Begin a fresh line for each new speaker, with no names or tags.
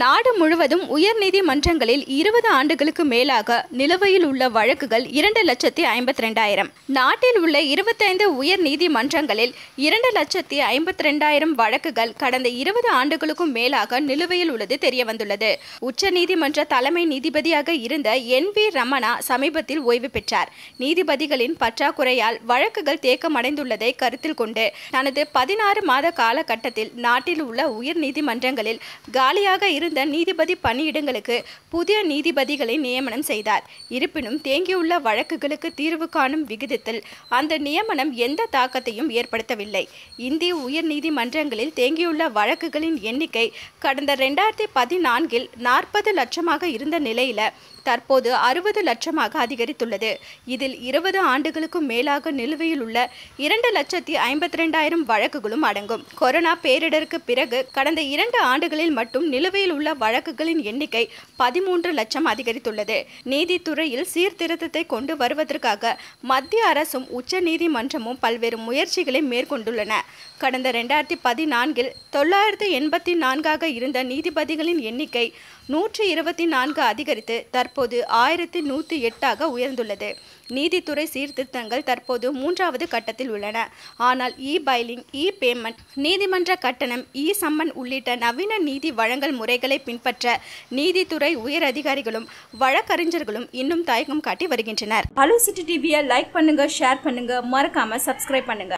நாடு முழுவதும் உயர்நீதிமன்றங்களில் இருபது ஆண்டுகளுக்கு மேலாக நிலுவையில் உள்ள வழக்குகள் இரண்டு லட்சத்தி ஐம்பத்தி ரெண்டாயிரம் நாட்டில் உள்ள இருபத்தைந்து உயர் நீதிமன்றங்களில் இரண்டு லட்சத்தி ஐம்பத்தி ரெண்டாயிரம் வழக்குகள் கடந்த இருபது ஆண்டுகளுக்கும் மேலாக நிலுவையில் உள்ளது தெரியவந்துள்ளது உச்சநீதிமன்ற தலைமை நீதிபதியாக இருந்த என் வி ரமணா சமீபத்தில் ஓய்வு பெற்றார் நீதிபதிகளின் பற்றாக்குறையால் வழக்குகள் தேக்கமடைந்துள்ளதை கருத்தில் கொண்டு தனது பதினாறு மாத காலகட்டத்தில் நாட்டில் உள்ள உயர் நீதிமன்றங்களில் காலியாக இருந்த நீதிபதி பணியிடங்களுக்கு புதிய நீதிபதிகளை நியமனம் செய்தார் இருப்பினும் தேங்கியுள்ள வழக்குகளுக்கு தீர்வு காணும் விகிதத்தில் அந்த நியமனம் எந்த தாக்கத்தையும் ஏற்படுத்தவில்லை இந்திய உயர் நீதிமன்றங்களில் தேங்கியுள்ள வழக்குகளின் எண்ணிக்கை கடந்த ரெண்டாயிரத்தி பதினான்கில் நாற்பது லட்சமாக இருந்த நிலையில தற்போது அறுபது லட்சமாக அதிகரித்துள்ளது இதில் இருபது ஆண்டுகளுக்கும் மேலாக நிலுவையில் உள்ள இரண்டு லட்சத்தி ஐம்பத்தி ரெண்டாயிரம் வழக்குகளும் அடங்கும் கொரோனா பேரிடருக்கு பிறகு கடந்த இரண்டு ஆண்டுகளில் மட்டும் நிலுவையில் உள்ள வழக்குகளின் எண்ணிக்கை பதிமூன்று லட்சம் அதிகரித்துள்ளது நீதித்துறையில் சீர்திருத்தத்தை கொண்டு வருவதற்காக மத்திய அரசும் உச்ச நீதிமன்றமும் பல்வேறு முயற்சிகளை மேற்கொண்டுள்ளன கடந்த ரெண்டாயிரத்தி பதினான்கில் தொள்ளாயிரத்து எண்பத்தி நான்காக இருந்த நீதிபதிகளின் எண்ணிக்கை நூற்றி இருபத்தி நான்கு அதிகரித்து தற்போது ஆயிரத்தி நூற்றி எட்டாக உயர்ந்துள்ளது நீதித்துறை சீர்திருத்தங்கள் தற்போது மூன்றாவது கட்டத்தில் உள்ளன ஆனால் இ பைலிங் இ பேமெண்ட் நீதிமன்ற கட்டணம் இ சம்மன் உள்ளிட்ட நவீன நீதி வழங்கல் முறைகளை பின்பற்ற நீதித்துறை உயர் அதிகாரிகளும் வழக்கறிஞர்களும் இன்னும் தயக்கம் காட்டி வருகின்றனர் ஹலோ சிட்டி டிவியை லைக் பண்ணுங்க ஷேர் பண்ணுங்க மறக்காம சப்ஸ்கிரைப் பண்ணுங்க